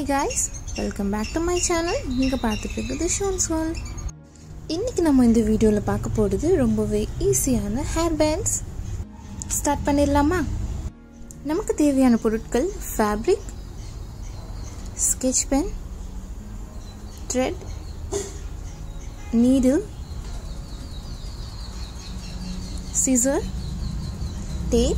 guys welcome back to my channel நீங்கள் பார்த்துட்டு இருக்குது ஷோன்ஸ் வேர்ல்ட் இன்றைக்கி நம்ம இந்த வீடியோவில் பார்க்க போகிறது ரொம்பவே ஈஸியான ஹேர் பேண்ட்ஸ் ஸ்டார்ட் பண்ணிடலாமா நமக்கு தேவையான பொருட்கள் fabric sketch pen thread needle scissor tape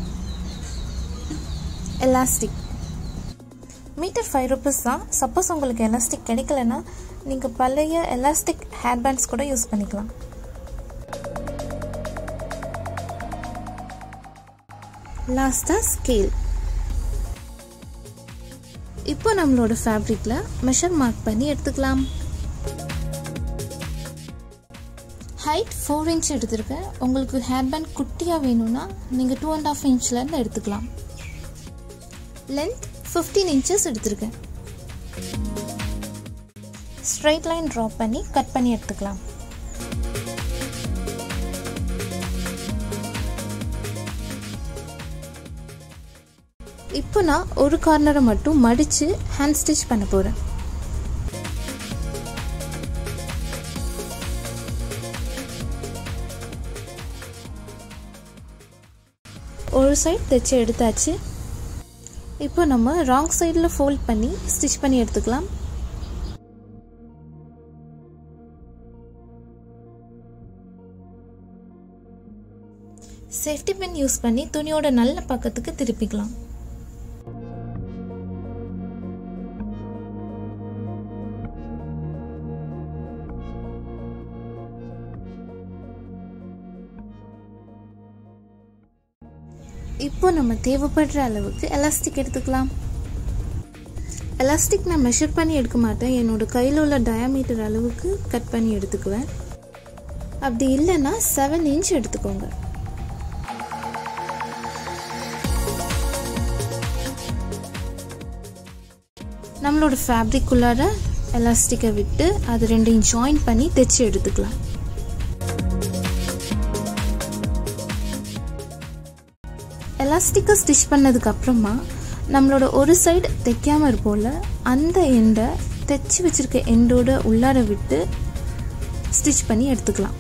elastic metre five rupees தான் சப்போஸ் உங்களுக்கு எலாஸ்டிக் கிடைக்கலன்னா நீங்கள் பழைய எலாஸ்டிக் ஹேர் பேண்ட்ஸ் கூட யூஸ் பண்ணிக்கலாம் லாஸ்ட்டாக ஸ்கேல் இப்போ நம்மளோட ஃபேப்ரிக்கில் மெஷர் மார்க் பண்ணி எடுத்துக்கலாம் ஹைட் ஃபோர் இன்ச் எடுத்திருக்கேன் உங்களுக்கு ஹேர் பேண்ட் குட்டியாக வேணும்னா நீங்கள் டூ அண்ட் ஆஃப் இன்ச்லேருந்து எடுத்துக்கலாம் லென்த் ஃபிஃப்டீன் இன்ச்சஸ் எடுத்திருக்கேன் ஸ்ட்ரைட் லைன் ட்ரா பண்ணி கட் பண்ணி எடுத்துக்கலாம் இப்போ நான் ஒரு கார்னரை மட்டும் மடித்து ஹேண்ட் ஸ்டிச் பண்ண போகிறேன் ஒரு சைட் தைச்சு எடுத்தாச்சு இப்போ நம்ம ராங் சைடில் ஃபோல்ட் பண்ணி ஸ்டிச் பண்ணி எடுத்துக்கலாம் சேஃப்டி பின் யூஸ் பண்ணி துணியோட நல்ல பக்கத்துக்கு திருப்பிக்கலாம் இப்போ நம்ம தேவைப்படுற அளவுக்கு எலாஸ்டிக் எடுத்துக்கலாம் எலாஸ்டிக் நான் மெஷர் பண்ணி எடுக்க மாட்டேன் என்னோட கையில் உள்ள டயாமீட்டர் அளவுக்கு கட் பண்ணி எடுத்துக்குவேன் அப்படி இல்லைன்னா செவன் இன்ச் எடுத்துக்கோங்க நம்மளோட ஃபேப்ரிக் உள்ளார எலாஸ்டிக்கை விட்டு அது ரெண்டையும் ஜாயின் பண்ணி தைச்சு எடுத்துக்கலாம் எலாஸ்டிக்கை ஸ்டிச் பண்ணதுக்கு அப்புறமா நம்மளோட ஒரு சைடு தைக்காம இருப்போம்ல அந்த எண்டை தைச்சி வச்சிருக்க எண்டோட உள்ளார விட்டு ஸ்டிச் பண்ணி எடுத்துக்கலாம்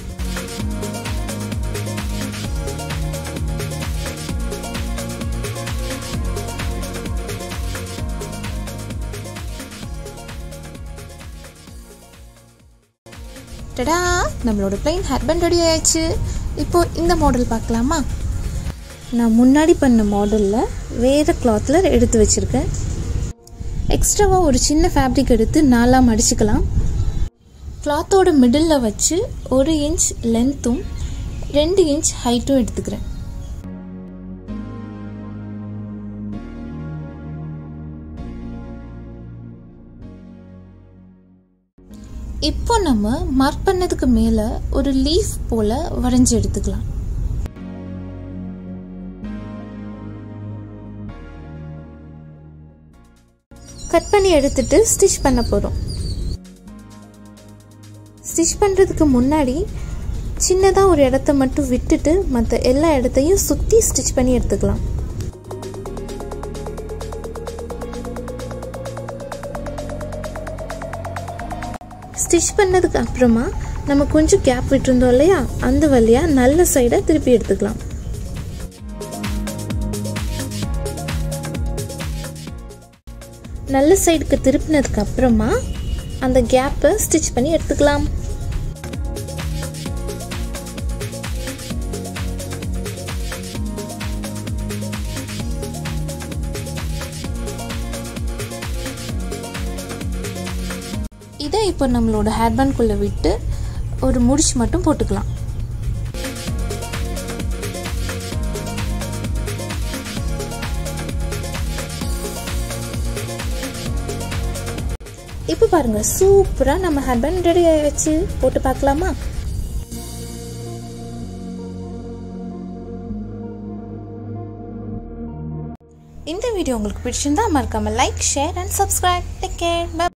டடா நம்மளோட பிளைன் ஹேர்பேண்ட் ரெடி ஆயிடுச்சு இப்போ இந்த மாடல் பார்க்கலாமா நான் முன்னாடி பண்ண மாடலில் வேறு கிளாத்தில் எடுத்து வச்சுருக்கேன் எக்ஸ்ட்ராவாக ஒரு சின்ன ஃபேப்ரிக் எடுத்து நாலாக மடிச்சுக்கலாம் கிளாத்தோட மிடில் வச்சு ஒரு இன்ச் லென்த்தும் ரெண்டு இன்ச் ஹைட்டும் எடுத்துக்கிறேன் இப்போ நம்ம மார்க் பண்ணதுக்கு மேலே ஒரு லீஃப் போல் வரைஞ்சி எடுத்துக்கலாம் கட் பண்ணி எடுத்துட்டு ஸ்டிச் பண்ண போகிறோம் ஸ்டிச் பண்ணுறதுக்கு முன்னாடி சின்னதாக ஒரு இடத்த மட்டும் விட்டுட்டு மற்ற எல்லா இடத்தையும் சுற்றி ஸ்டிச் பண்ணி எடுத்துக்கலாம் ஸ்டிச் பண்ணதுக்கு அப்புறமா நம்ம கொஞ்சம் கேப் விட்டுருந்தோம் இல்லையா அந்த வழியாக நல்ல சைடை திருப்பி எடுத்துக்கலாம் நல்ல சைடுக்கு திருப்பினதுக்கு அப்புறமா அந்த கேப்பை ஸ்டிச் பண்ணி எடுத்துக்கலாம் இதை இப்போ நம்மளோட ஹேர்பேண்ட்குள்ளே விட்டு ஒரு முடிச்சு மட்டும் போட்டுக்கலாம் இப்போ பாருங்க சூப்பராக நம்ம ஹேர்பேண்ட் ரெடி ஆகிடுச்சு போட்டு பார்க்கலாமா இந்த வீடியோ உங்களுக்கு பிடிச்சிருந்தா மறக்காம like share and subscribe take care